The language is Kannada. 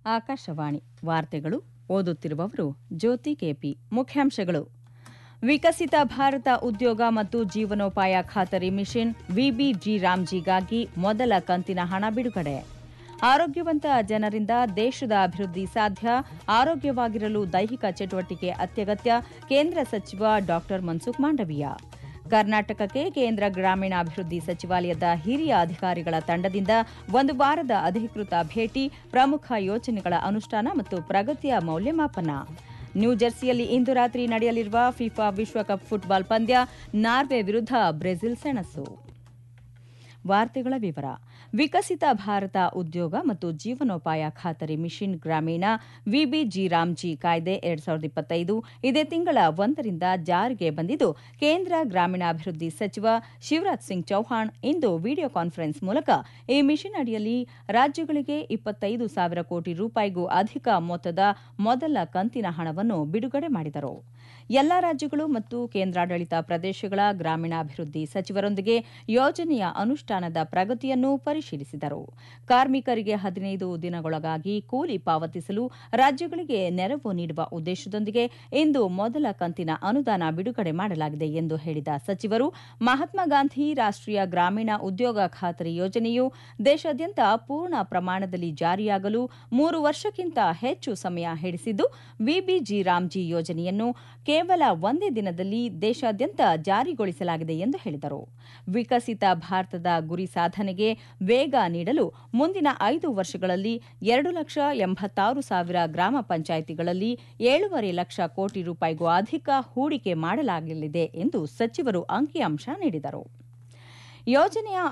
ಆಕಾಶವಾಣಿ ವಾರ್ತೆಗಳು ಓದುತ್ತಿರುವವರು ಜ್ಯೋತಿ ಕೆಪಿ ಮುಖ್ಯಾಂಶಗಳು ವಿಕಸಿತ ಭಾರತ ಉದ್ಯೋಗ ಮತ್ತು ಜೀವನೋಪಾಯ ಖಾತರಿ ಮಿಷನ್ ವಿಬಿಜಿ ರಾಮ್ಜಿಗಾಗಿ ಮೊದಲ ಕಂತಿನ ಹಣ ಬಿಡುಗಡೆ ಆರೋಗ್ಯವಂತ ಜನರಿಂದ ದೇಶದ ಅಭಿವೃದ್ಧಿ ಸಾಧ್ಯ ಆರೋಗ್ಯವಾಗಿರಲು ದೈಹಿಕ ಚಟುವಟಿಕೆ ಅತ್ಯಗತ್ಯ ಕೇಂದ್ರ ಸಚಿವ ಡಾ ಮನ್ಸುಖ್ ಮಾಂಡವೀಯ ಕರ್ನಾಟಕಕ್ಕೆ ಕೇಂದ್ರ ಗ್ರಾಮೀಣಾಭಿವೃದ್ಧಿ ಸಚಿವಾಲಯದ ಹಿರಿಯ ಅಧಿಕಾರಿಗಳ ತಂಡದಿಂದ ಒಂದು ವಾರದ ಅಧಿಕೃತ ಭೇಟಿ ಪ್ರಮುಖ ಯೋಜನೆಗಳ ಅನುಷ್ಠಾನ ಮತ್ತು ಪ್ರಗತಿಯ ಮೌಲ್ಯಮಾಪನ ನ್ಯೂಜೆರ್ಸಿಯಲ್ಲಿ ಇಂದು ರಾತ್ರಿ ನಡೆಯಲಿರುವ ಫಿಫಾ ವಿಶ್ವಕಪ್ ಫುಟ್ಬಾಲ್ ಪಂದ್ಯ ನಾರ್ವೆ ವಿರುದ್ಧ ಬ್ರೆಜಿಲ್ ಸೆಣಸು ವಾರ್ತೆಗಳ ವಿವರ ವಿಕಸಿತ ಭಾರತ ಉದ್ಯೋಗ ಮತ್ತು ಜೀವನೋಪಾಯ ಖಾತರಿ ಮಿಷನ್ ಗ್ರಾಮೀಣ ವಿಬಿಜಿ ರಾಮ್ಜಿ ಕಾಯ್ದೆ ಎರಡ್ ಸಾವಿರದ ಇಪ್ಪತ್ತೈದು ಇದೇ ತಿಂಗಳ ಒಂದರಿಂದ ಜಾರಿಗೆ ಬಂದಿದ್ದು ಕೇಂದ್ರ ಗ್ರಾಮೀಣಾಭಿವೃದ್ಧಿ ಸಚಿವ ಶಿವರಾಜ್ ಸಿಂಗ್ ಚೌಹಾಣ್ ಇಂದು ವಿಡಿಯೋ ಕಾನ್ಫರೆನ್ಸ್ ಮೂಲಕ ಈ ಮಿಷನ್ ಅಡಿಯಲ್ಲಿ ರಾಜ್ಯಗಳಿಗೆ ಇಪ್ಪತ್ತೈದು ಸಾವಿರ ಕೋಟಿ ರೂಪಾಯಿಗೂ ಅಧಿಕ ಮೊತ್ತದ ಮೊದಲ ಕಂತಿನ ಹಣವನ್ನು ಬಿಡುಗಡೆ ಮಾಡಿದರು ಎಲ್ಲಾ ರಾಜ್ಯಗಳು ಮತ್ತು ಕೇಂದ್ರಾಡಳಿತ ಪ್ರದೇಶಗಳ ಗ್ರಾಮೀಣಾಭಿವೃದ್ಧಿ ಸಚಿವರೊಂದಿಗೆ ಯೋಜನೆಯ ಅನುಷ್ಠಾನದ ಪ್ರಗತಿಯನ್ನು ಪರಿಶೀಲಿಸಿದರು ಕಾರ್ಮಿಕರಿಗೆ ಹದಿನೈದು ದಿನಗಳೊಳಗಾಗಿ ಕೂಲಿ ಪಾವತಿಸಲು ರಾಜ್ಯಗಳಿಗೆ ನೆರವು ನೀಡುವ ಉದ್ದೇಶದೊಂದಿಗೆ ಇಂದು ಮೊದಲ ಕಂತಿನ ಅನುದಾನ ಬಿಡುಗಡೆ ಮಾಡಲಾಗಿದೆ ಎಂದು ಹೇಳಿದ ಸಚಿವರು ಮಹಾತ್ಮ ಗಾಂಧಿ ರಾಷ್ಟೀಯ ಗ್ರಾಮೀಣ ಉದ್ಯೋಗ ಖಾತರಿ ಯೋಜನೆಯು ದೇಶಾದ್ಯಂತ ಪೂರ್ಣ ಪ್ರಮಾಣದಲ್ಲಿ ಜಾರಿಯಾಗಲು ಮೂರು ವರ್ಷಕ್ಕಿಂತ ಹೆಚ್ಚು ಸಮಯ ಹಿಡಿಸಿದ್ದು ವಿಬಿಜಿ ರಾಮ್ಜಿ ಯೋಜನೆಯನ್ನು ಕೇವಲ ಒಂದೇ ದಿನದಲ್ಲಿ ದೇಶಾದ್ಯಂತ ಜಾರಿಗೊಳಿಸಲಾಗಿದೆ ಎಂದು ಹೇಳಿದರು ವಿಕಸಿತ ಭಾರತದ ಗುರಿ ಸಾಧನೆಗೆ ವೇಗ ನೀಡಲು ಮುಂದಿನ ಐದು ವರ್ಷಗಳಲ್ಲಿ ಎರಡು ಲಕ್ಷ ಎಂಬತ್ತಾರು ಸಾವಿರ ಗ್ರಾಮ ಪಂಚಾಯಿತಿಗಳಲ್ಲಿ ಏಳೂವರೆ ಲಕ್ಷ ಕೋಟಿ ರೂಪಾಯಿಗೂ ಅಧಿಕ ಹೂಡಿಕೆ ಮಾಡಲಾಗಲಿದೆ ಎಂದು ಸಚಿವರು ಅಂಕಿಅಂಶ ನೀಡಿದರು ಯೋಜನೆಯ